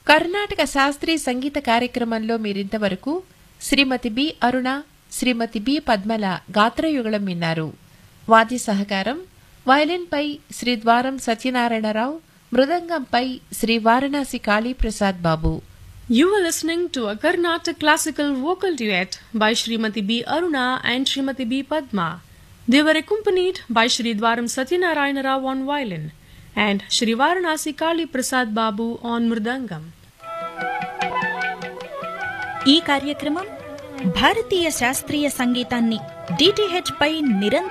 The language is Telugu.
కర్ణాటక శాస్త్రీయ సంగీత కార్యక్రమంలో మీరింతవరకు శ్రీమతి బి అరుణ శ్రీమతి బి పద్మల గాత్రయుగళం విన్నారు వాద్య సహకారం వయలిన్పై శ్రీ ద్వారం సత్యనారాయణరావు మృదంగంపై శ్రీ వారణాసి కాళీప్రసాద్ బాబు You were listening to a Carnatic classical vocal duet by Srimati B. Aruna and Srimati B. Padma. They were accompanied by Sri Dwaram Satyanarayana Rao on violin and Sri Varanasi Kali Prasad Babu on mridangam. ఈ కార్యక్రమం భారతీయ శాస్త్రీయ సంగీతాన్ని డిటిహెచ్ పై నిరంతరం